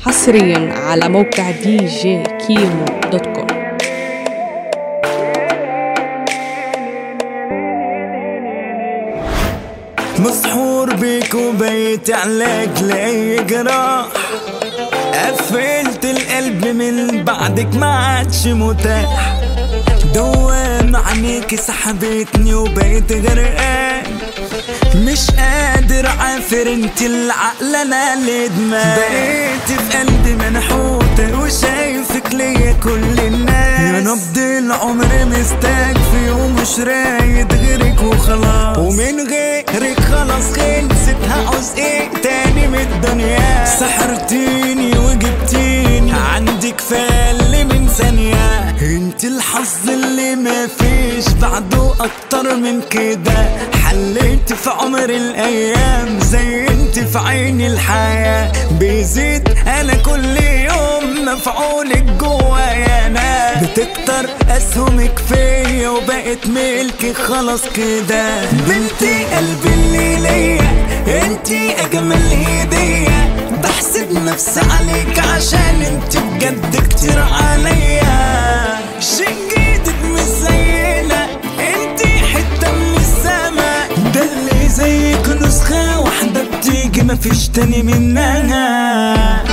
حصريا على موقع دي جي كيمو دوت كوم مسحور بيك وبيت عليك لأي جراح قفلت القلب من بعدك ما عادش متاح دوام عينيك سحبتني وبقيت غرقان مش قادر عافر انت العقل انا الادمان بقيت في قلبي منحوتة وشايفك ليا كل الناس يا نبض العمر مستكفي ومش رايد غيرك وخلاص ومن غيرك خلاص خلصت هعوز ايه تاني من الدنيا سحرتيني وجبتيني عندك فال من ثانية انت الحظ اللي ما فيش بعده اكتر من كده حليت في عمر الايام زي انت في عيني الحياة بيزيد انا كل يوم مفعولك جوايا انا بتكتر اسهمك فيا وبقت ملكي خلاص كده بنتي قلبي اللي ليا انتي اجمل هدية بحسب نفسي عليك عشان انت بجد كتير عليا شيء جديد مش زينا انتي حتة من السما ده اللي زيك نسخة واحدة بتيجي مفيش تاني منها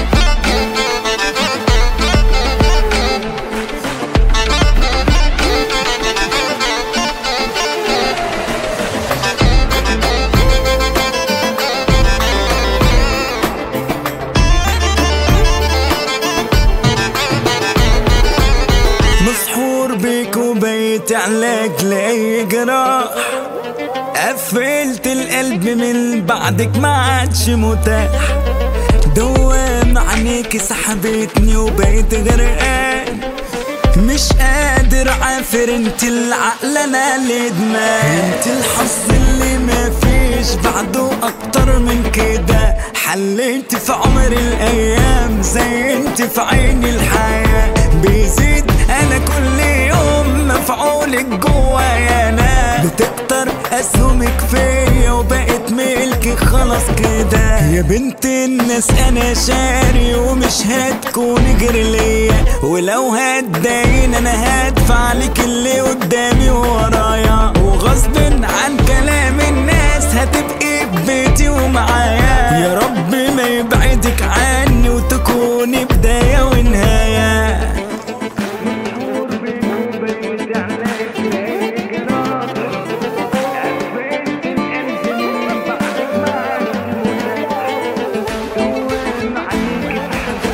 مسحور بيك وبيت عليك لأي جراح قفلت القلب من بعدك ما عادش متاح دوام عينيك سحبتني وبقيت غرقان مش قادر عافر انت العقل انا الادمان انت الحظ اللي ما فيش بعده اكتر من كده حليت في عمر الايام زي انت في عيني الحياة بيزيد انا كل يوم مفعولك جوايا انا بتكتر اسهمك فيا وبقت ملكي خلاص كده يا بنت الناس انا شاري ومش هتكون غير ليا ولو هتدين انا هدفع لك اللي قدامي ورايا وغصب عن كلام الناس هتبقي ببيتي ومعايا يا رب ما يبعدك عني وتكوني بداية ونهاية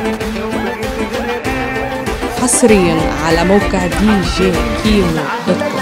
حصريا على موقع دي جي كيمو دوت كوم